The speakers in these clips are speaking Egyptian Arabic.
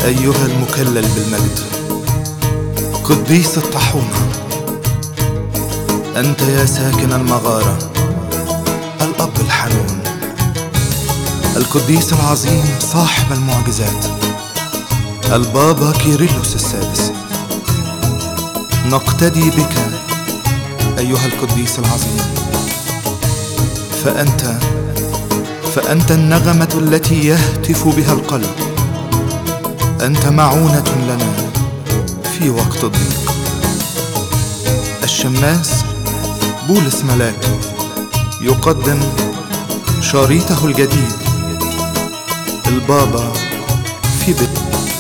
أيها المكلل بالمجد قديس الطاحونة أنت يا ساكن المغارة الأب الحنون القديس العظيم صاحب المعجزات البابا كيرلس السادس نقتدي بك أيها القديس العظيم فأنت فأنت النغمة التي يهتف بها القلب أنت معونة لنا في وقت الضيق الشماس بولس ملاك يقدم شريطه الجديد البابا في بيت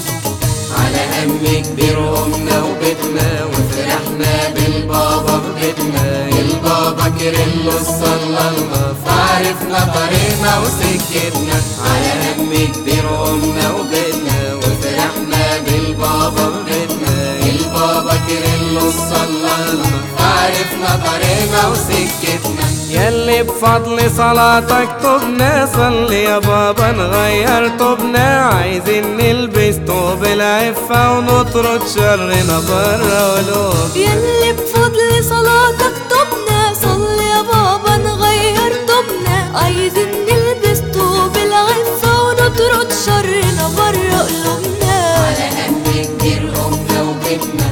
على هم كبير قمنا وبيتنا وفرحنا بالبابا في بيتنا البابا كيرلس صلى لنا فعرفنا طريقنا وسكتنا على هم كبير قمنا وبيتنا وفرحنا بالبابا في بيتنا البابا كيرلس صلى لنا فعرفنا طريقنا وسكتنا يلي بفضل صلاتك طبنا صلي يا بابا نغير طبنا عايزين نلبس طوب العفة ونطرد شرنا برا ولوب يلي بفضل صلاتك طبنا صلي يا بابا نغير طبنا عايزين نلبس طوب العفة ونطرد شرنا برا قلوبنا على هم كبير قمنا وبيتنا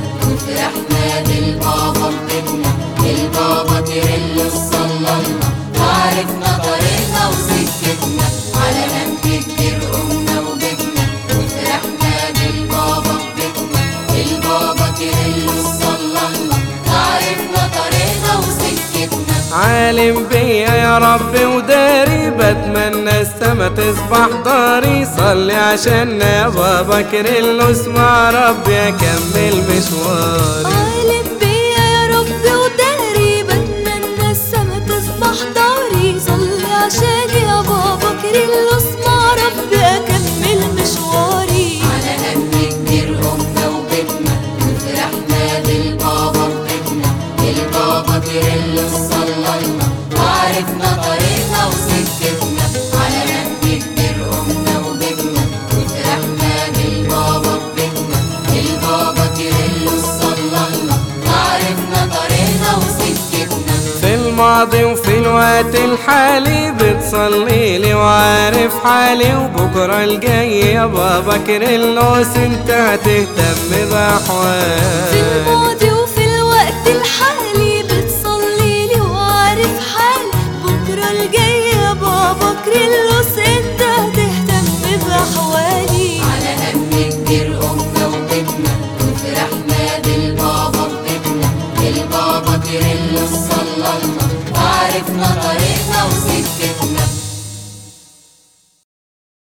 وفرحنا بالبابا ببيتنا البابا كيرلس صلى لنا وعرفنا طريقنا وسكتنا على هم كبير قمنا وبيتنا وفرحنا بالبابا ببيتنا البابا كيرلس صلى لنا وعرفنا طريقنا وسكتنا عالم بيا يا رب وداري بتمنى السما تصبح داري صلي عشان يا بابا كيرلس مع ربي اكمل مشواري عالم بيا يا رب وداري بتمنى السما تصبح داري صلي عشان يا بابا كيرلس مع ربي اكمل مشواري على هم كبير قمنا وبيتنا وفرحنا بالبابا ببيتنا البابا كيرلس صلى لنا وعرفنا طريقنا وسكتنا على هم كبير قمنا وبيتنا وفرحنا بالبابا ببيتنا البابا كيرلس صلى لنا وعرفنا طريقنا وسكتنا في الماضي وفي الوقت الحالي بتصلي لي وعارف حالي وبكرة الجاي يا بابا كيرلس انت هتهتم في بأحوالي الماضي وفي الوقت الحالي بتصلي لي وعارف حالي بكرة الجاي يا بابا كريلوس انت هتهتم بأحوالي على هم كبير قمنا وبيتنا وفرحنا بالبابا ببيتنا البابا كيرلس صلى لنا وعرفنا طريقنا وسكتنا